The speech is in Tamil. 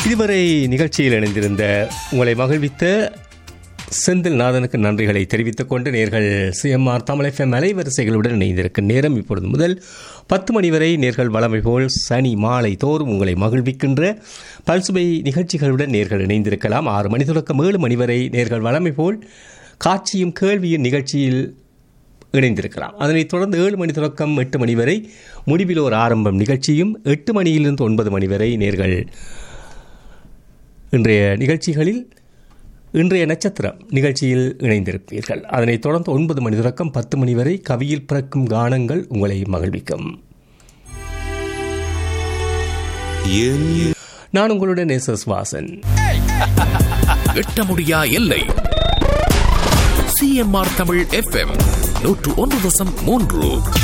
இதுவரை நிகழ்ச்சியில் இணைந்திருந்த உங்களை மகிழ்வித்த செந்தில் நாதனுக்கு நன்றிகளை தெரிவித்துக் கொண்டு நேர்கள் சிஎம்ஆர் தமிழ் எஃப்எம் அலைவரிசைகளுடன் இணைந்திருக்கும் நேரம் இப்பொழுது முதல் பத்து மணி வரை நேர்கள் வளமை போல் சனி மாலை தோறும் உங்களை மகிழ்விக்கின்ற பல்சுவை நிகழ்ச்சிகளுடன் நேர்கள் இணைந்திருக்கலாம் ஆறு மணி தொடக்கம் ஏழு மணி வரை நேர்கள் வளமை போல் காட்சியும் கேள்வியும் நிகழ்ச்சியில் இணைந்திருக்கலாம் அதனைத் தொடர்ந்து ஏழு மணி தொடக்கம் எட்டு மணி வரை முடிவில் ஒரு ஆரம்பம் நிகழ்ச்சியும் எட்டு மணியிலிருந்து ஒன்பது மணி வரை நேர்கள் இன்றைய நிகழ்ச்சிகளில் இன்றைய நட்சத்திரம் நிகழ்ச்சியில் இணைந்திருப்பீர்கள் அதனைத் தொடர்ந்து ஒன்பது மணி தொடக்கம் பத்து மணி வரை கவியில் பிறக்கும் கானங்கள் உங்களை மகிழ்விக்கும் நான் உங்களுடன் எஸ் எஸ் வாசன் எட்ட முடியா எல்லை சிஎம்ஆர் தமிழ் எஃப்எம் நூற்று ஒன்று தசம் மூன்று